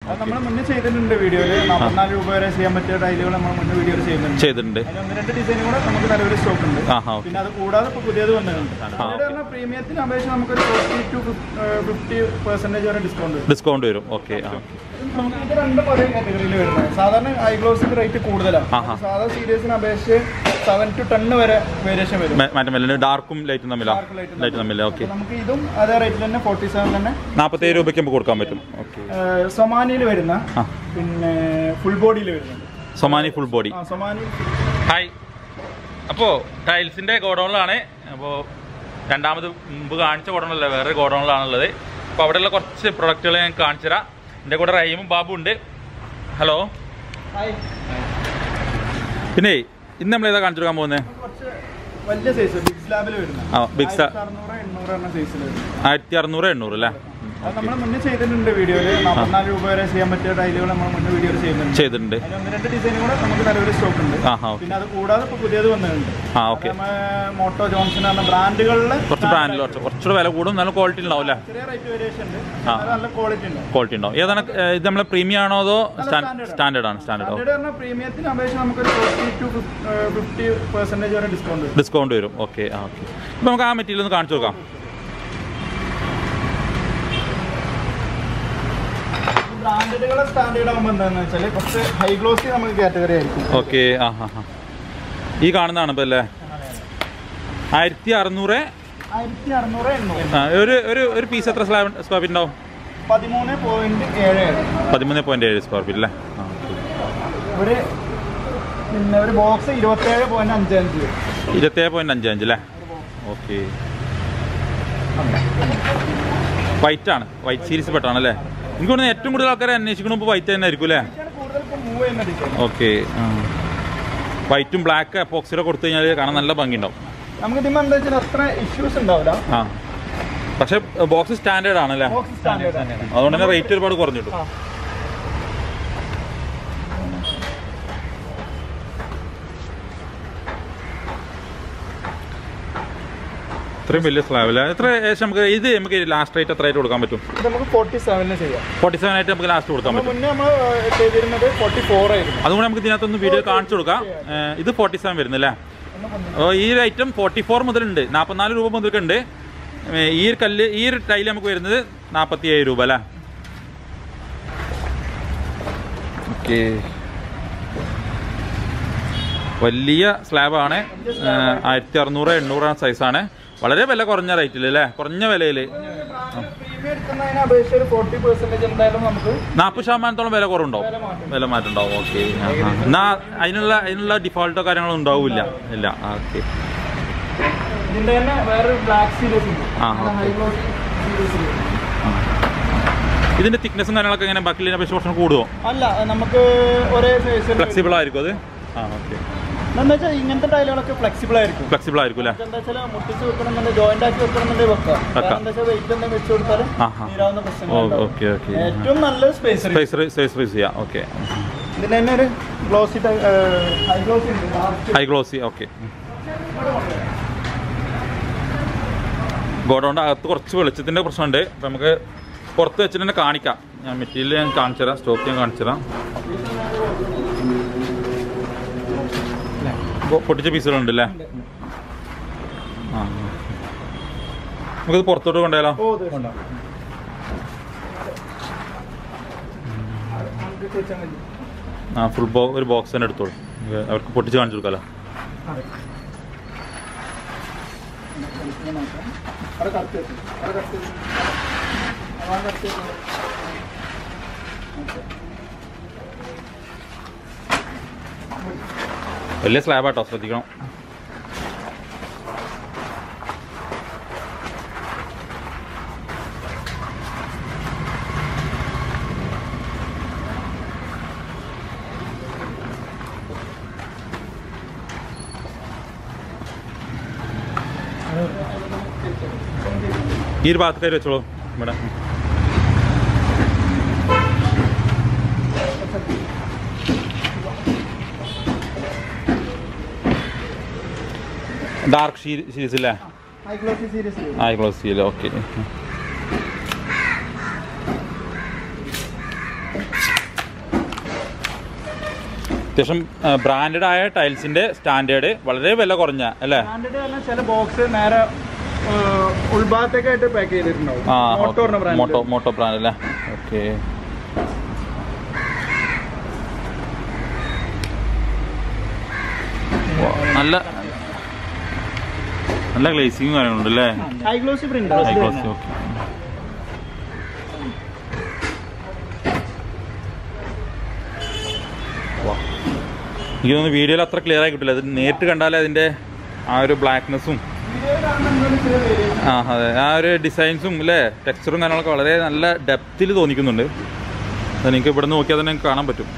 അത് നമ്മൾ മുന്നേ ചെയ്തിട്ടുണ്ട് വീഡിയോയിൽ നാൽപ്പത്തിനാല് രൂപ വരെ ചെയ്യാൻ പറ്റിയ ടൈലുകൾ നമ്മൾ മുന്നേ വീഡിയോയിൽ ചെയ്യുന്നുണ്ട് ചെയ്തിട്ടുണ്ട് അതിന് ഒന്ന് രണ്ട് ഡിസൈൻ കൂടെ നമുക്ക് നിലവിൽ സ്റ്റോക്ക് ഉണ്ട് ആഹാ ഓക്കെ പിന്നെ അത് കൂടാതെ ഇപ്പോൾ പുതിയത് വന്നിട്ടുണ്ട് പറഞ്ഞാൽ പ്രീമിയത്തിന് അപേക്ഷിച്ച് നമുക്കൊരു ഫോർട്ടി ടു ഫിഫ്റ്റി പെർസെൻറ്റേജ് വരെ ഡിസ്കൗണ്ട് ഡിസ്കൗണ്ട് വരും ഓക്കെ ആ നമുക്ക് ഇത് രണ്ട് ഒരേ കാറ്റഗറിയിൽ വരുന്നത് സാധാരണ ഐ ഗ്ലോസിന്റെ റേറ്റ് കൂടുതലാണ് ആഹാ. സാധാ സീരീസിന് അപേക്ഷിച്ച് സെവൻ ടു ടെൻ വരെ വേരിയേഷൻ വരും മ- മാറ്റം വല്ല ഡാർക്കും ലൈറ്റും തമ്മിലാ Dark light ഉം ലൈറ്റ് തമ്മിലാ ഓക്കെ അപ്പൊ നമുക്ക് ഇതും അതേ റേറ്റിൽ തന്നെ ഫോർട്ടി സെവൻ തന്നെ നാൽപ്പത്തേഴ് രൂപയ്ക്ക് നമുക്ക് കൊടുക്കാൻ പറ്റും ഓക്കെ സൊമാനിയിൽ വരുന്ന ആ പിന്നെ ഫുൾ ബോഡിയിൽ വരുന്നുണ്ട് സൊമാനി ഫുൾ ബോഡി ആ സൊമാനി ഹായ് അപ്പോൾ ടൈൽസിൻ്റെ ഗോഡൗണിലാണ് അപ്പോൾ രണ്ടാമത് മുമ്പ് കാണിച്ച ഗോഡൗണല്ല വേറെ ഗോഡൗണിലാണുള്ളത് അപ്പോൾ അവിടെയുള്ള കുറച്ച് പ്രൊഡക്റ്റുകൾ ഞാൻ കാണിച്ചു തരാം എൻ്റെ കൂടെ റഹീമും ബാബു ഉണ്ട് ഹലോ പിന്നെ ഇന്ന് നമ്മൾ ഏതാ കാണിച്ചു കൊടുക്കാൻ പോകുന്നത് കുറച്ച് വലിയ സൈസ് ബിഗ് സ്ലാബിൽ വരുന്ന ആ ബിഗ് സ്റ്റാർ അറുന്നൂറ് എണ്ണൂറ് എന്ന സൈസിൽ വരുന്നത് ആയിരത്തി അറുന്നൂറ് എണ്ണൂറ് അല്ലേ അത് നമ്മൾ മുന്നേ ചെയ്തിട്ടുണ്ട് വീഡിയോയിൽ നാൽപ്പത്തിനാല് രൂപ വരെ ചെയ്യാൻ പറ്റിയ ടൈലുകൾ നമ്മൾ മുന്നേ വീഡിയോയിൽ ചെയ്യുന്നുണ്ട് ചെയ്തിട്ടുണ്ട് അതിന് ഒന്ന് രണ്ട് ഡിസൈൻ കൂടെ നമുക്ക് നിലവിൽ സ്റ്റോക്ക് ഉണ്ട് ആഹാ ഓക്കെ പിന്നെ അത് കൂടാതെ ഇപ്പോൾ പുതിയത് വന്നിട്ടുണ്ട് ആ ഓക്കെ മോട്ടോ ജോൺസൺ എന്ന ബ്രാൻഡുകളിൽ കുറച്ച് ബ്രാൻഡിൽ കുറച്ച് കുറച്ചുകൂടെ വില കൂടും നല്ല ക്വാളിറ്റി ഉണ്ടാവും അല്ലേ ചെറിയ റേറ്റ് വേരിയേഷൻ ഉണ്ട് ആ. അത് നല്ല ക്വാളിറ്റി ഉണ്ട് ക്വാളിറ്റി ഉണ്ടാവും ഏതാണ് ഏ, ഇത് നമ്മളെ പ്രീമിയം ആണോ അതോ standard ആണ്. സ്റ്റാൻഡേർഡ് ആണ് സ്റ്റാൻഡേർഡ് സ്റ്റാൻഡേർഡ് പറഞ്ഞാൽ പ്രീമിയത്തിന് അപേക്ഷിച്ച് നമുക്കൊരു ഫോർട്ടി ടു ഫിഫ്റ്റി പെർസെൻറ്റേജ് വരെ ഡിസ്കൗണ്ട് വരും ഡിസ്കൗണ്ട് വരും ഓക്കെ ആ ഓക്കെ അപ്പോൾ നമുക്ക് ആ മെറ്റീരിയൽ ഒന്ന് കാണിച്ചു നോക്കാം ബ്രാൻഡുകളെ സ്റ്റാൻഡേർഡ് ആകുമ്പോൾ എന്താണെന്ന് വെച്ചാൽ കുറച്ച് ഹൈ ഗ്ലോസി നമുക്ക് കാറ്റഗറി ആയിരിക്കും ഓക്കെ ആ ഹാ ഹാ ഈ കാണുന്നതാണ് ഇപ്പോൾ അല്ലേ ആയിരത്തി അറുന്നൂറ് ആയിരത്തി അറുന്നൂറ് എണ്ണൂറ് ആ, ഒരു ഒരു ഒരു പീസ് എത്ര സ്ലാബ് സ്ക്വയർ ഫീറ്റ് ഉണ്ടാവും പതിമൂന്ന് പോയിന്റ് ഏഴ് ഏഴ് പതിമൂന്ന് പോയിന്റ് ഏഴ് സ്ക്വയർ ഫീറ്റ് അല്ലേ ആ ഓക്കെ ഒരു പിന്നെ ഒരു ബോക്സ് ഇരുപത്തേഴ് പോയിന്റ് അഞ്ച് അഞ്ച് ഇരുപത്തേഴ് പോയിന്റ് അഞ്ച് അഞ്ച് അല്ലേ ഓക്കെ വൈറ്റ് ആണ് വൈറ്റ് സീരീസ് പെട്ടാണ് അല്ലേ എനിക്ക് തോന്നുന്നു ഏറ്റവും കൂടുതൽ ആൾക്കാരെ അന്വേഷിക്കണം ഇപ്പോൾ വൈറ്റ് തന്നെ ആയിരിക്കും അല്ലേ ഇതൊക്കെയാണ് കൂടുതൽ ഇപ്പോൾ മൂവ് ചെയ്യുന്ന ഡിസൈൻ ഓക്കെ വൈറ്റും ബ്ലാക്ക് എപ്പോക്സിലോ കൊടുത്തു കഴിഞ്ഞാൽ കാണാൻ നല്ല ഭംഗിയുണ്ടാവും നമുക്ക് ഇതിന് എന്താ വെച്ചാൽ അത്ര ഇഷ്യൂസ് ഉണ്ടാവില്ല ആ പക്ഷെ ബോക്സ് സ്റ്റാൻഡേർഡ് ആണല്ലേ ബോക്സ് സ്റ്റാൻഡേർഡ് ആണ് അതുകൊണ്ട് തന്നെ റേറ്റ് ഒരുപാട് കുറഞ്ഞു കിട്ടും ആ. ഇത്രയും വലിയ സ്ലാബ് അല്ലേ എത്ര ഏകദേശം നമുക്ക് ഇത് നമുക്ക് ലാസ്റ്റ് റേറ്റ് എത്ര ആയിട്ട് കൊടുക്കാൻ പറ്റും ഇത് നമുക്ക് ഫോർട്ടി സെവനിന് ചെയ്യാം ഫോർട്ടി സെവൻ ആയിട്ട് നമുക്ക് ലാസ്റ്റ് കൊടുക്കാൻ നമ്മൾ പറ്റും മുന്നേ നമ്മൾ ചെയ്തിരുന്നത് ഫോർട്ടി ഫോർ ആയിരുന്നു അതുകൊണ്ട് നമുക്ക് ഇതിനകത്തൊന്ന് വീഡിയോ കാണിച്ചു കൊടുക്കാം ഏഹ് ഇത് ഫോർട്ടി സെവൻ വരുന്നല്ലേ അപ്പോൾ ഈ ഒരു ഐറ്റം ഫോർട്ടി ഫോർ മുതലുണ്ട് നാൽപ്പത്തിനാല് രൂപ മുതൽക്കുണ്ട് ഏഹ് ഈ ഒരു കല്ല് ഈ ഒരു ടൈല് നമുക്ക് വരുന്നത് നാൽപ്പത്തി ഏഴ് രൂപ അല്ലേ ഓക്കെ വലിയ സ്ലാബാണ് ആയിരത്തി അറുന്നൂറ് എണ്ണൂറ് സൈസാണ് വളരെ വില കുറഞ്ഞ റേറ്റിൽ അല്ലേ കുറഞ്ഞ വിലയിൽ പ്രീമിയം എടുക്കുന്നതിന് അപേക്ഷിച്ച് ഒരു ഫോർട്ടി പെർസെന്റേജ് എന്തായാലും നമുക്ക് നാൽപ്പത് ശതമാനത്തോളം വില കുറവുണ്ടാവും വില മാറ്റം ഉണ്ടാവും ഓക്കെ എന്നാ അതിനുള്ള അതിനുള്ള ഡിഫോൾട്ടോ കാര്യങ്ങളോ ഉണ്ടാവില്ല ഇല്ല ഓക്കെ ഇതിന്റെ തന്നെ വേറൊരു ബ്ലാക്ക് സീരീസ് ഉണ്ട് ആ, ഹൈ ഗ്ലോസി സീരീസ് ഇതിന്റെ തിക്നെസ്സും കാര്യങ്ങളൊക്കെ എങ്ങനെ ബാക്കിലിനെ അപേക്ഷിച്ച് കുറച്ചും കൂടുമോ അല്ല നമുക്ക് ഒരേ സൈസിൽ ഫ്ലെക്സിബിൾ ആയിരിക്കും അത് ആ ഓക്കെ എന്താ വെച്ചാൽ ഇങ്ങനത്തെ ടൈലുകളൊക്കെ ഫ്ലെക്സിബിൾ ആയിരിക്കും ഫ്ലെക്സിബിൾ ആയിരിക്കും അല്ലേ എന്താ വെച്ചാൽ മുട്ടിച്ച് വെക്കണമെന്നുണ്ടെങ്കിൽ ജോയിന്റ് ആക്കി വെക്കണമെന്നുണ്ടെങ്കിൽ വെക്കാം കാരണം എന്താ വെച്ചാൽ വെയിറ്റ് എന്തെങ്കിലും വെച്ച് കൊടുത്താൽ ആഹാ. തീരാവുന്ന ഓ പ്രശ്നങ്ങൾ ഓക്കെ ഓക്കെ ഏറ്റവും നല്ല സ്പേസ് സ്പേസ് സ്പേസ് ഫ്രീസ് ചെയ്യാം ഓക്കെ ഇതിന് തന്നെ ഒരു ഗ്ലോസി ഹൈ ഗ്ലോസി ഉണ്ട് Dark. ഹൈ ഗ്ലോസി ഓക്കെ ഗോഡൗണിൻ്റെ അകത്ത് കുറച്ച് വെളിച്ചത്തിൻ്റെ പ്രശ്നമുണ്ട് അപ്പം നമുക്ക് പുറത്ത് വെച്ചിട്ട് തന്നെ കാണിക്കാം ഞാൻ മെറ്റീരിയൽ ഞാൻ കാണിച്ചു തരാം സ്റ്റോക്ക് ഞാൻ കാണിച്ചു തരാം പൊ- പൊട്ടിച്ച പീസുകളുണ്ട് അല്ലേ ആ നമുക്കിത് പുറത്തോട്ട് കൊണ്ടുപോയാലോ ഓ ഇത് ആ ഫുൾ ബോ ഒരു ബോക്സ് തന്നെ എടുത്തോളൂ ഇത് അവർക്ക് പൊട്ടിച്ച് കാണിച്ചു കൊടുക്കാലോ അവിടെ കറക്റ്റ് വെച്ചു. അവിടെ കറക്റ്റ് വെച്ചു. അവിടെ കറക്റ്റ് വെച്ചു. വലിയ സ്ലാബാട്ടോ ശ്രദ്ധിക്കണം ഈ ഒരു ഭാഗത്ത് കയറി വെച്ചോളൂ ഇവിടെ ഡാർക്ക് സീരീസ് ഇല്ലേ ഹൈ ഗ്ലോസി സീരീസ് ആ ക്ലോസ് ചെയ്യല്ലോ ഓക്കെ അത്യാവശ്യം ബ്രാൻഡഡ് ആയ ടൈൽസിന്റെ സ്റ്റാൻഡേർഡ് വളരെ വില കുറഞ്ഞ അല്ലേ ബ്രാൻഡഡ് പറഞ്ഞാൽ ചില ബോക്സ് നേരെ ആ, ഉൾഭാഗത്തേക്കായിട്ട് പാക്ക് ചെയ്തിട്ടുണ്ടാവും ആ മോട്ടോറിന്റെ ബ്രാൻഡ് മോട്ടോ മോട്ടോ ബ്രാൻഡ് അല്ലേ ഓക്കെ നല്ല നല്ല ഗ്ലേസിങ്ങും കാര്യങ്ങളുണ്ട് അല്ലേ high glossy print high class okay എനിക്ക് തോന്നുന്നു വീഡിയോയിൽ അത്ര ക്ലിയർ ആയി കിട്ടില്ല അത് നേരിട്ട് കണ്ടാലേ അതിന്റെ ആ ഒരു ബ്ലാക്ക്നെസ്സും ആ അതെ ആ ഒരു ഡിസൈൻസും അല്ലേ ടെക്സ്ചറും കാര്യങ്ങളൊക്കെ വളരെ നല്ല ഡെപ്തിൽ തോന്നിക്കുന്നുണ്ട് അത് നിങ്ങൾക്ക് ഇവിടെ നിന്ന് നോക്കിയാൽ തന്നെ നിങ്ങൾക്ക് കാണാൻ പറ്റും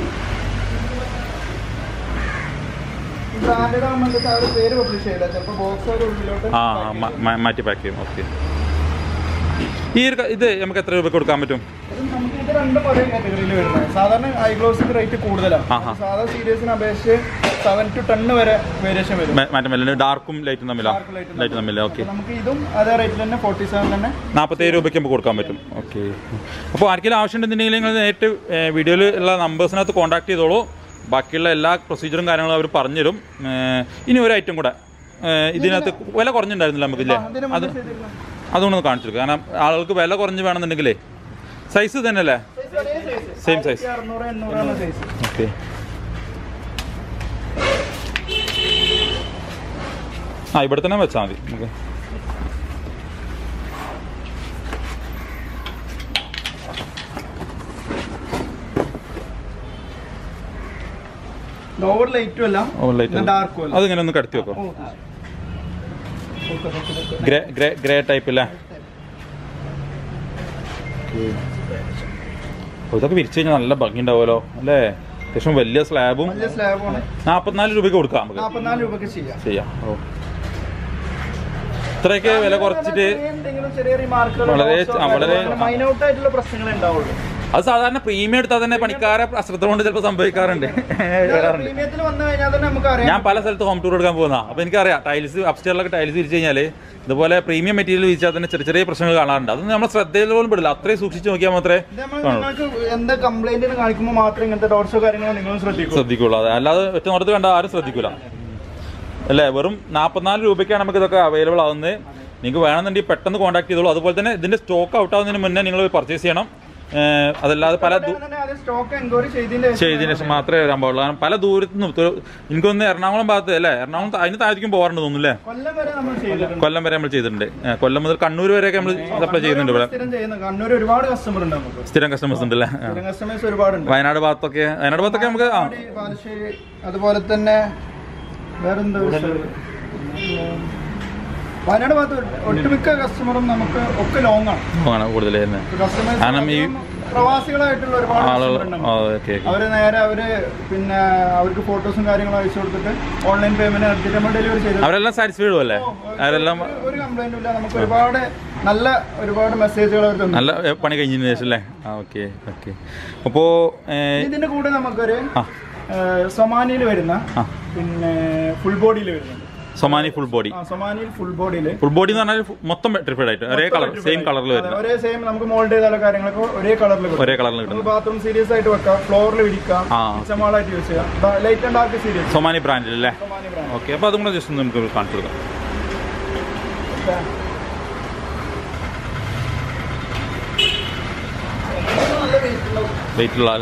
ബ്രാൻഡഡ് ആകുമ്പോൾ അവർ പേര് പബ്ലിഷ് ചെയ്യില്ല ചിലപ്പോൾ ബോക്സ് ഒരു ഉള്ളിലോട്ട് ആ ആ, മ- മ- മാറ്റി പാക്ക് ചെയ്യും ഓക്കെ ഈ ഒരു ക- ഇത് നമുക്ക് എത്ര രൂപ കൊടുക്കാൻ പറ്റും ഇത് നമുക്ക് ഇത് രണ്ടും ഒരേ കാറ്റഗറിയിൽ വരുന്നത് സാധാരണ ഐ ഗ്ലോസിന്റെ റേറ്റ് കൂടുതലാണ് ആഹാ. സാധാ സീരീസിനെ അപേക്ഷിച്ച് സെവൻ ടു ടെൻ വരെ വേരിയേഷൻ വരും മ- മാറ്റം വല്ല ഡാർക്കും ലൈറ്റും തമ്മിലാ Dark light ഉം ലൈറ്റ് തമ്മിലാ ഓക്കെ അപ്പൊ നമുക്ക് ഇതും അതേ റേറ്റിൽ തന്നെ ഫോർട്ടി സെവൻ തന്നെ നാൽപ്പത്തേഴ് രൂപയ്ക്ക് നമുക്ക് കൊടുക്കാൻ പറ്റും ഓക്കെ അപ്പോൾ ആർക്കെങ്കിലും ആവശ്യമുണ്ടെന്നുണ്ടെങ്കിൽ നിങ്ങൾ നേരിട്ട് വീഡിയോയിൽ ഉള്ള നമ്പേഴ്സിനകത്ത് കോൺടാക്ട് ചെയ്തോളൂ ബാക്കിയുള്ള എല്ലാ പ്രൊസീജിയറും കാര്യങ്ങളും അവർ പറഞ്ഞുതരും ഏഹ് ഇനി ഒരു ഐറ്റം കൂടെ ഏഹ് ഇതിനകത്ത് വില കുറഞ്ഞിട്ടുണ്ടായിരുന്നില്ല നമുക്കില്ലേ അതിന് അത് മുന്നേ ചെയ്തിരുന്നു അതുകൊണ്ടൊന്ന് കാണിച്ചെടുക്കുക കാരണം ആളുകൾക്ക് വില കുറഞ്ഞ് വേണമെന്നുണ്ടെങ്കിലേ സൈസ് തന്നെയല്ലേ Same size. അറുന്നൂറ് എണ്ണൂറാണ് സൈസ് ഓക്കെ ആ ഇവിടെ തന്നെ വെച്ചാൽ മതി നമുക്ക് ഓവർ ലൈറ്റും അല്ല ഓ ലൈറ്റ് ഡാർക്കും അല്ല അതിങ്ങനെ ഒന്ന് കടത്തി വെക്കോ ഓ. Okay, okay, okay. Grey grey grey type അല്ലേ ഓ, ഇതൊക്കെ വിരിച്ചു കഴിഞ്ഞാൽ നല്ല ഭംഗി ഉണ്ടാവുമല്ലോ അല്ലേ അത്യാവശ്യം വലിയ സ്ലാബും വലിയ സ്ലാബാണ് നാൽപ്പത്തിനാല് രൂപയ്ക്ക് കൊടുക്കാം നമുക്ക് നാൽപ്പത്തിനാല് രൂപക്ക് ചെയ്യാം ചെയ്യാം ഓ ഇത്രയൊക്കെ വില കുറച്ചിട്ട് എന്തെങ്കിലും ചെറിയ റിമാർക്കുകൾ വളരെ- ആ, വളരെ- മൈനൗട്ട് ആയിട്ടുള്ള പ്രശ്നങ്ങൾ ഉണ്ടാവുള്ളൂ അത് സാധാരണ പ്രീമിയം എടുത്താൽ തന്നെ പണിക്കാരെ അശ്രദ്ധ കൊണ്ട് ചിലപ്പോൾ സംഭവിക്കാറുണ്ട് വരാറുണ്ട് പ്രീമിയത്തിൽ വന്നു കഴിഞ്ഞാൽ തന്നെ നമുക്ക് അറിയാം ഞാൻ പല സ്ഥലത്ത് ഹോം ടൂർ എടുക്കാൻ പോകുന്ന അപ്പോൾ എനിക്കറിയാം ടൈൽസ് അപ്സ്റ്റേറിലൊക്കെ ടൈൽസ് വിരിച്ചു കഴിഞ്ഞാൽ ഇതുപോലെ പ്രീമിയം മെറ്റീരിയൽ വിരിച്ചാൽ തന്നെ ചെറിയ ചെറിയ പ്രശ്നങ്ങൾ കാണാറുണ്ട് അതൊന്നും നമ്മൾ ശ്രദ്ധയിൽ പോലും പെടില്ല അത്രയും സൂക്ഷിച്ച് നോക്കിയാൽ മാത്രമേ ഇത് നമ്മൾ നിങ്ങൾക്ക് എന്ത് കംപ്ലൈന്റ് കാണിക്കുമ്പോൾ മാത്രം ഇങ്ങനത്തെ ഡോട്ട്സോ കാര്യങ്ങളോ നിങ്ങളും ശ്രദ്ധിക്കും ശ്രദ്ധിക്കുള്ളൂ അത് അല്ലാതെ ഒറ്റ നോട്ടത്തിൽ കണ്ട ആരും ശ്രദ്ധിക്കൂല അല്ലേ വെറും നാൽപ്പത്തിനാല് രൂപയ്ക്കാണ് നമുക്ക് ഇതൊക്കെ അവൈലബിൾ ആവുന്നത് നിങ്ങൾക്ക് വേണമെന്നുണ്ടെങ്കിൽ പെട്ടെന്ന് കോൺടാക്ട് ചെയ്തോളൂ അതുപോലെ തന്നെ ഇതിന്റെ സ്റ്റോക്ക് ഔട്ട് ആവുന്നതിന് മുന്നേ നിങ്ങൾ പർച്ചേസ് ചെയ്യണം ഏഹ് അതല്ലാതെ പല ദൂ- സ്റ്റോക്ക് എൻക്വയറി ചെയ്തതിന്റെ ചെയ്തതിന് ശേഷം മാത്രമേ വരാൻ പാടുള്ളൂ കാരണം പല ദൂരത്തു നിന്നും തൊ- എനിക്കൊന്ന് എറണാകുളം ഭാഗത്ത് അല്ലേ എറണാകുളം ത- അതിന് താഴേക്കും പോകാറുണ്ട് തോന്നുന്നു അല്ലേ കൊല്ലം വരെ നമ്മൾ ചെയ്തിട്ടുണ്ട് കൊല്ലം വരെ നമ്മൾ ചെയ്തിട്ടുണ്ട് ഏഹ് കൊല്ലം മുതൽ കണ്ണൂർ വരെയൊക്കെ നമ്മൾ സപ്ലൈ ചെയ്യുന്നുണ്ട് ഇവിടെ സ്ഥിരം ചെയ്യുന്ന കണ്ണൂർ ഒരുപാട് കസ്റ്റമർ ഉണ്ട് നമുക്ക് സ്ഥിരം കസ്റ്റമേഴ്സ് ഉണ്ട് അല്ലേ ആ. സ്ഥിരം കസ്റ്റമേഴ്സ് ഒരുപാടുണ്ട് വയനാട് ഭാഗത്തൊക്കെ വയനാട് ഭാഗത്തൊക്കെ നമുക്ക് ആ പാടി, ബാലുശ്ശേരി അതുപോലെ തന്നെ വേറെന്താ സ്ഥലം? വയനാട് ഭാഗത്ത് ഒട്ടുമിക്ക കസ്റ്റമറും നമുക്ക് ഒക്കെ ലോങ് ആണ് ആണ് കൂടുതൽ തന്നെ കസ്റ്റമേഴ്സ് കാരണം ഈ പ്രവാസികളായിട്ടുള്ള ഒരുപാട് ആളുകൾ customer ഉണ്ട് നമുക്ക്. ഓക്കെ അവര് നേരെ അവര് പിന്നെ അവർക്ക് ഫോട്ടോസും കാര്യങ്ങളും അയച്ചു കൊടുത്തിട്ട് ഓൺലൈൻ പേയ്മെന്റ് നടത്തിയിട്ട് നമ്മൾ ഡെലിവറി ചെയ്തു അവരെല്ലാം സാറ്റിസ്ഫൈഡ് അല്ലേ അവരെല്ലാം ഒരു- ഒരു കംപ്ലൈന്റും ഇല്ല നമുക്ക് ഒരുപാട് നല്ല ഒരുപാട് മെസ്സേജുകൾ അവർ തന്നു നല്ല ഏ, പണി കഴിഞ്ഞതിന് ശേഷം അല്ലേ ആ ഓക്കെ ഓക്കെ അപ്പോൾ ഇതിന്റെ കൂടെ നമുക്കൊരു ആ സൊമാനിയിൽ വരുന്ന ആ പിന്നെ ഫുൾ ബോഡിയിൽ വരുന്നുണ്ട് സൊമാനി ഫുൾ ബോഡി ആ സൊമാനിയിൽ ഫുൾ ബോഡിയിൽ ഫുൾ ബോഡി എന്ന് പറഞ്ഞാൽ മൊത്തം ട്രിപ്പഡ് ആയിട്ട് ഒരേ കളർ സെയിം കളറിൽ വരുന്നത് ഒരേ സെയിം നമുക്ക് മോൾഡ് ചെയ്താലുള്ള കാര്യങ്ങളൊക്കെ ഒരേ കളറിൽ ഒരേ കളറിൽ കിട്ടുന്നത് നമുക്ക് ബാത്റൂം സീരീസ് ആയിട്ട് വെക്കാം ഫ്ലോറിൽ വിരിക്കാം ആ. കിച്ചമാളായിട്ട് യൂസ് ചെയ്യാം light and dark series Somany ബ്രാൻഡിൽ അല്ലേ സൊമാനി ബ്രാൻഡ് ഓക്കെ അപ്പോൾ അതും കൂടെ ജസ്റ്റ് ഒന്ന് നമുക്ക് കാണിച്ചു കൊടുക്കാം നല്ല വെയിറ്റ് ഉള്ള വെയിറ്റ് ഉള്ള ആള്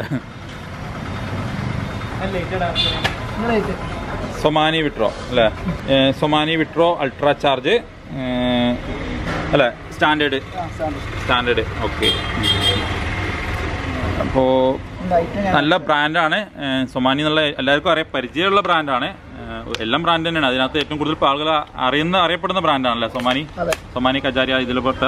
ലൈറ്റ് സൊമാനി വിട്രോ അല്ലേ ഏ, സൊമാനി വിട്രോ അൾട്രാ ചാർജ് അല്ലേ സ്റ്റാൻഡേർഡ് സ്റ്റാൻഡേർഡ് ഓക്കെ അപ്പോൾ നല്ല ബ്രാൻഡാണ് സൊമാനി എന്നുള്ള എല്ലാവർക്കും അറിയാം പരിചയമുള്ള ബ്രാൻഡാണ് എല്ലാം ബ്രാൻഡ് തന്നെയാണ് അതിനകത്ത് ഏറ്റവും കൂടുതൽ ഇപ്പോൾ ആളുകൾ അറിയുന്ന അറിയപ്പെടുന്ന ബ്രാൻഡാണല്ലേ സൊമാനി അതെ സൊമാനി കജാരിയ ഇതിൽപ്പെട്ട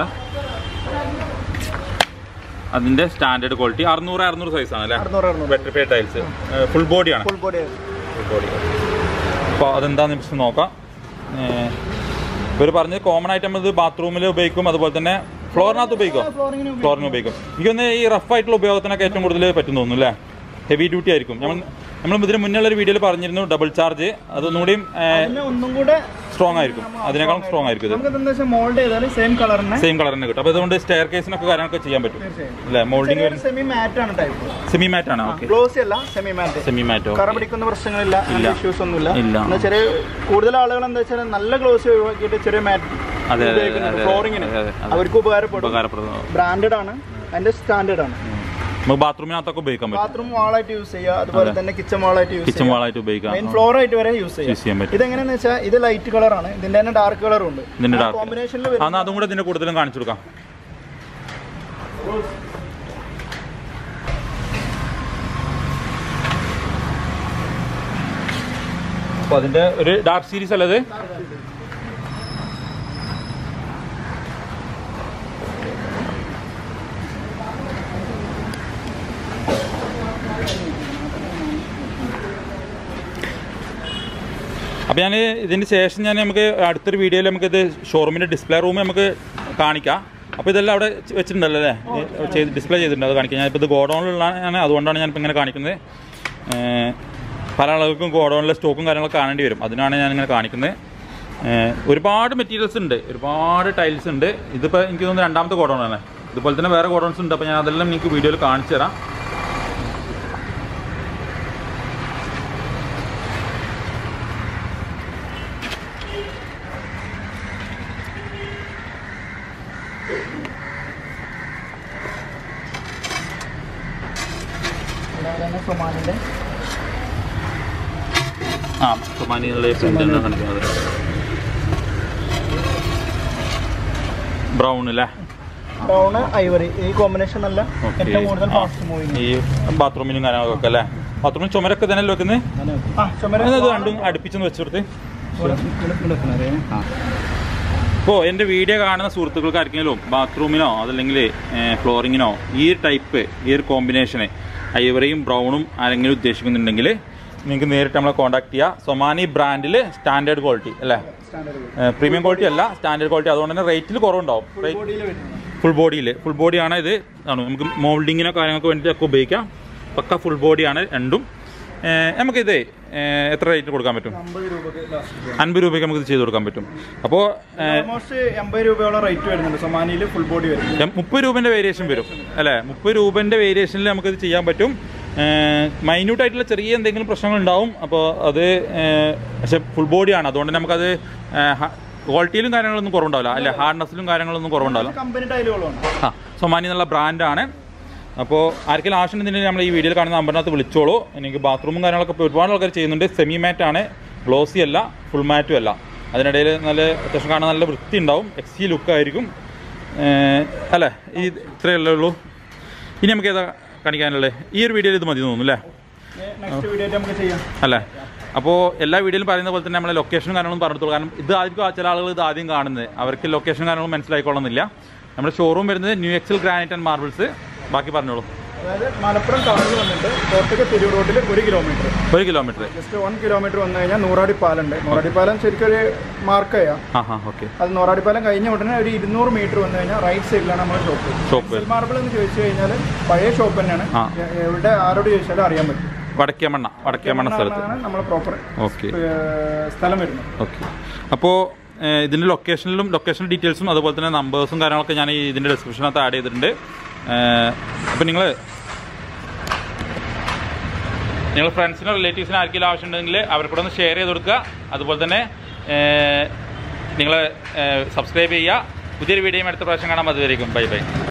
അതിന്റെ സ്റ്റാൻഡേർഡ് ക്വാളിറ്റി അറുന്നൂറ് അറുന്നൂറ് സൈസ് ആണ് അല്ലേ അറുന്നൂറ് അറുന്നൂറ് വെട്രിഫൈ ടൈൽസ് ഫുൾ ബോഡിയാണ് ഫുൾ ബോഡി ഫുൾ ബോഡി അപ്പോൾ അതെന്താന്ന് ജസ്റ്റ് നോക്കാം ഇവർ പറഞ്ഞത് കോമൺ ആയിട്ട് നമ്മൾ ഇത് ബാത്റൂമിൽ ഉപയോഗിക്കും അതുപോലെ തന്നെ ഫ്ലോറിനകത്ത് ഉപയോഗിക്കും ഫ്ലോറിങ്ങിന് ഫ്ലോറിന് ഉപയോഗിക്കും എനിക്കൊന്ന് ഈ റഫ് ആയിട്ടുള്ള ഉപയോഗത്തിനൊക്കെ ഏറ്റവും കൂടുതൽ പറ്റും തോന്നുന്നു അല്ലേ ഹെവി ഡ്യൂട്ടി ആയിരിക്കും നമ്മൾ നമ്മൾ ഇതിന് മുന്നുള്ള ഒരു വീഡിയോയിൽ പറഞ്ഞിരുന്നു ഡബിൾ ചാർജ് അതൊന്നുകൂടിയും പിന്നെ ഒന്നും കൂടെ സ്ട്രോങ് ആയിരിക്കും അതിനേക്കാളും സ്ട്രോങ് ആയിരിക്കും ഇത് നമുക്ക് എന്താ വെച്ചാൽ മോൾഡ് ചെയ്താലും സെയിം കളറിനെ സെയിം കളർ തന്നെ കിട്ടും അപ്പോൾ അതുകൊണ്ട് സ്റ്റെയർ കേസിനൊക്കെ കാര്യങ്ങളൊക്കെ ചെയ്യാൻ പറ്റും അല്ലേ മോൾഡിങ് ചെറിയൊരു സെമി മാറ്റ് ആണ് ടൈപ്പ് സെമി മാറ്റ് ആണ് ഓക്കെ ഗ്ലോസി അല്ല സെമി മാറ്റ് സെമി മാറ്റോ കറ പിടിക്കുന്ന പ്രശ്നങ്ങളില്ല ഇഷ്യൂസ് ഒന്നുമില്ല ഇല്ല. എന്നാ ചെറിയ കൂടുതൽ ആളുകൾ എന്താ വെച്ചാൽ നല്ല ഗ്ലോസി ഒഴിവാക്കിയിട്ട് ചെറിയ മാറ്റ് അതെ, അതെ, അതെ, ഫ്ലോറിങ്ങിന് അതെ, അതെ, അതെ. അവർക്ക് ഉപകാരപ്പെടും ഉപകാരപ്രദം ബ്രാൻഡഡ് ആണ് അതിന്റെ സ്റ്റാൻഡേർഡ് ആണ് നമുക്ക് ബാത്റൂമിനകത്തൊക്കെ ഉപയോഗിക്കാൻ പറ്റും ബാത്റൂം വാളായിട്ട് യൂസ് ചെയ്യുക അതുപോലെ തന്നെ കിച്ചൺ വാളായിട്ട് യൂസ് കിച്ചൺ ചെയ്യുക വാളായിട്ട് ഉപയോഗിക്കാം മെയിൻ ഫ്ലോർ ആയിട്ട് വരെ യൂസ് യൂസ് ചെയ്യാൻ ചെയ്യാം പറ്റും ഇതെങ്ങനെയാന്ന് വെച്ചാൽ ഇത് ലൈറ്റ് കളറാണ് ഇതിന്റെ തന്നെ ഡാർക്ക് കളറും ഉണ്ട് ഇതിന്റെ ഡാർക്ക് കോമ്പിനേഷനിൽ ആ എന്നാ അതും കൂടെ ഇതിന്റെ കൂടുതലും കാണിച്ചു കൊടുക്കാം അപ്പൊ അതിന്റെ ഒരു ഡാർക്ക് സീരീസ് അല്ലത് അപ്പോൾ ഞാൻ ഇതിന് ശേഷം ഞാൻ നമുക്ക് അടുത്തൊരു വീഡിയോയിൽ നമുക്കിത് ഷോറൂമിൻ്റെ ഡിസ്പ്ലേ റൂം നമുക്ക് കാണിക്കാം അപ്പോൾ ഇതെല്ലാം അവിടെ ചെ- വെച്ചിട്ടുണ്ടല്ലോ അല്ലേ ഈ ചെയ്ത് ഡിസ്പ്ലേ ചെയ്തിട്ടുണ്ട് അത് കാണിക്കാം ഞാനിപ്പോൾ ഇത് ഗോഡൗണിലുള്ളതാണ് അതുകൊണ്ടാണ് ഞാനിപ്പോൾ ഇങ്ങനെ കാണിക്കുന്നത് ഏഹ് പല ആളുകൾക്കും ഗോഡൗണിലെ സ്റ്റോക്കും കാര്യങ്ങളൊക്കെ കാണേണ്ടി വരും അതിനാണ് ഞാനിങ്ങനെ കാണിക്കുന്നത് ഏഹ് ഒരുപാട് മെറ്റീരിയൽസ് ഉണ്ട് ഒരുപാട് ടൈൽസ് ഉണ്ട് ഇതിപ്പോൾ എനിക്ക് തോന്നുന്നു രണ്ടാമത്തെ ഗോഡൗണാണ് ഇതുപോലെ തന്നെ വേറെ ഗോഡൗൺസ് ഉണ്ട് അപ്പോൾ ഞാൻ അതെല്ലാം നിങ്ങൾക്ക് വീഡിയോയിൽ കാണിച്ചു തരാം സൊമാനിന്റെ ആ സൊമാനിയുള്ള പ്രിൻ്റ് കാണിക്കുന്നത് ബ്രൗൺ അല്ലേ ബ്രൗൺ ഐവറി ഈ കോമ്പിനേഷൻ അല്ല Okay. ഏറ്റവും കൂടുതൽ ആ. ഫാസ്റ്റ് മൂവിങ് ഈ ബാത്റൂമിനും കാര്യങ്ങളൊക്കെ അല്ലേ ബാത്റൂമിൽ ചുമരൊക്കെ തന്നെ വെക്കുന്നത് ആ ചുമര അത് രണ്ടും അടുപ്പിച്ചൊന്ന് വെച്ചുകൊടുത്ത് ഇവിടെ- ഇവിടെ- ഇവിടെ വെക്കണം, അറിയാമോ? ഇപ്പോൾ എൻ്റെ വീഡിയോ കാണുന്ന സുഹൃത്തുക്കൾക്ക് ആർക്കെങ്കിലും ബാത്റൂമിനോ അതല്ലെങ്കിൽ ഫ്ലോറിങ്ങിനോ ഈ ഒരു ടൈപ്പ് ഈ ഒരു കോമ്പിനേഷന് ഐവറിയും ബ്രൗണും ആരെങ്കിലും ഉദ്ദേശിക്കുന്നുണ്ടെങ്കിൽ നിങ്ങൾക്ക് നേരിട്ട് നമ്മളെ കോൺടാക്ട് ചെയ്യുക സൊമാനി ബ്രാൻഡിൽ സ്റ്റാൻഡേർഡ് ക്വാളിറ്റി അല്ലേ Standard. പ്രീമിയം ക്വാളിറ്റി അല്ല സ്റ്റാൻഡേർഡ് ക്വാളിറ്റി അതുകൊണ്ട് തന്നെ റേറ്റിൽ കുറവുണ്ടാവും റേറ്റ് ബോഡിയിൽ വരുന്നത്. ഫുൾ ബോഡിയിൽ ഫുൾ ബോഡിയാണ് ഇത് ആണ് നമുക്ക് മോൾഡിങ്ങിനോ കാര്യങ്ങൾക്ക് വേണ്ടിയിട്ടൊക്കെ ഉപയോഗിക്കാം പക്ക ഫുൾ ബോഡിയാണ് രണ്ടും ഏഹ് നമുക്കിത് ഏഹ് എത്ര റേറ്റ് കൊടുക്കാൻ പറ്റും അമ്പത് രൂപക്ക് ലാസ്റ്റ് അൻപത് രൂപയ്ക്ക് നമുക്ക് ഇത് ചെയ്ത് കൊടുക്കാൻ പറ്റും അപ്പോൾ ഓൾമോസ്റ്റ് എൺപത് രൂപയോളം റേറ്റ് വരുന്നുണ്ട് സൊമാനിയിൽ ഫുൾ ബോഡി വരും മുപ്പത് രൂപൻ്റെ വേരിയേഷൻ വരും അല്ലേ മുപ്പത് രൂപൻ്റെ വേരിയേഷനിൽ നമുക്കിത് ചെയ്യാൻ പറ്റും മൈന്യൂട്ട് ആയിട്ടുള്ള ചെറിയ എന്തെങ്കിലും പ്രശ്നങ്ങൾ ഉണ്ടാവും അപ്പോൾ അത് ഏഹ് പക്ഷെ ഫുൾ ബോഡിയാണ് അതുകൊണ്ട് നമുക്കത് ക്വാളിറ്റിയിലും കാര്യങ്ങളൊന്നും കുറവുണ്ടാവില്ല അല്ലെ ഹാർഡ്നെസ്സിലും കാര്യങ്ങളൊന്നും കുറവുണ്ടാവില്ല കമ്പനി ടൈലുകളാണ് ആ സൊമാനി എന്നുള്ള ബ്രാൻഡാണ് അപ്പോൾ ആർക്കെങ്കിലും ആവശ്യമുണ്ടെങ്കിൽ നമ്മൾ ഈ വീഡിയോയിൽ കാണുന്ന നമ്പറിനകത്ത് വിളിച്ചോളൂ എനിക്ക് ബാത്റൂമും കാര്യങ്ങളൊക്കെ ഇപ്പോൾ ഒരുപാട് ആൾക്കാർ ചെയ്യുന്നുണ്ട് സെമി മാറ്റ് ആണ് ഗ്ലോസി അല്ല ഫുൾ മാറ്റും അല്ല അതിനിടയിൽ നല്ല അത്യാവശ്യം കാണാൻ നല്ല വൃത്തി ഉണ്ടാവും എക്സി ലുക്കായിരിക്കും അല്ലേ ഈ ഇത്രയല്ലേ ഉള്ളൂ ഇനി നമുക്ക് ഏതാ കാണിക്കാനുള്ളത് ഈ ഒരു വീഡിയോയിൽ ഇത് മതി തോന്നുന്നു അല്ലേ നെക്സ്റ്റ് വീഡിയോ ആയിട്ട് നമുക്ക് ചെയ്യാം അല്ലേ അപ്പോൾ എല്ലാ വീഡിയോയിലും പറയുന്ന പോലെ തന്നെ നമ്മളെ ലൊക്കേഷനും കാര്യങ്ങളും പറഞ്ഞിട്ടുള്ളൂ കാരണം ഇത് ആദ്യം ചില ആളുകൾ ഇത് ആദ്യം കാണുന്നത് അവർക്ക് ലൊക്കേഷൻ കാര്യങ്ങളും മനസ്സിലായിക്കൊള്ളുന്നില്ല നമ്മുടെ ഷോറൂം വരുന്നത് new excel granite and marbles ബാക്കി പറഞ്ഞോളൂ അതായത് മലപ്പുറം ടൗണിൽ വന്നിട്ട് കോട്ടയ്ക്ക് തിരൂർ റോഡിൽ ഒരു കിലോമീറ്റർ ഒരു കിലോമീറ്റർ ജസ്റ്റ് വൺ കിലോമീറ്റർ വന്നു കഴിഞ്ഞാൽ നൂറാടി പാലം ഉണ്ട് നൂറാടി പാലം ശരിക്കും ഒരു മാർക്ക് ചെയ്യാം ആ ഹാ ഓക്കെ അത് നൂറാടി പാലം കഴിഞ്ഞ ഉടനെ ഒരു ഇരുന്നൂറ് മീറ്റർ വന്നു കഴിഞ്ഞാൽ റൈറ്റ് സൈഡിലാണ് നമ്മുടെ ഷോപ്പ് ഷോപ്പ് മാർബിൾ എന്ന് ചോദിച്ചു കഴിഞ്ഞാൽ പഴയ ഷോപ്പ് തന്നെയാണ് ആ. എ- എവിടെ ആരോട് ചോദിച്ചാലും അറിയാൻ പറ്റും വടക്കേമണ്ണ വടക്കേമണ്ണ സ്ഥലത്ത് ആണ് നമ്മുടെ പ്രോപ്പർ ഓക്കെ സ്ഥലം വരുന്നത് ഓക്കെ അപ്പോൾ ഇതിൻ്റെ ലൊക്കേഷനിലും ലൊക്കേഷൻ ഡീറ്റെയിൽസും അതുപോലെ തന്നെ നമ്പേഴ്സും കാര്യങ്ങളൊക്കെ ഞാൻ ഈ ഇതിൻ്റെ ഡിസ്ക്രിപ്ഷനകത്ത് ആഡ് ചെയ്തിട്ടുണ്ട് അപ്പോൾ നിങ്ങൾ നിങ്ങൾ ഫ്രണ്ട്സിനോ റിലേറ്റീവ്സിനോ ആർക്കെങ്കിലും ആവശ്യമുണ്ടെങ്കിൽ അവർക്കൂടെ ഒന്ന് ഷെയർ ചെയ്ത് കൊടുക്കുക അതുപോലെ തന്നെ നിങ്ങൾ സബ്സ്ക്രൈബ് ചെയ്യുക പുതിയൊരു വീഡിയോയും അടുത്ത പ്രാവശ്യം കാണാം അതുവരെയും ബൈ ബൈ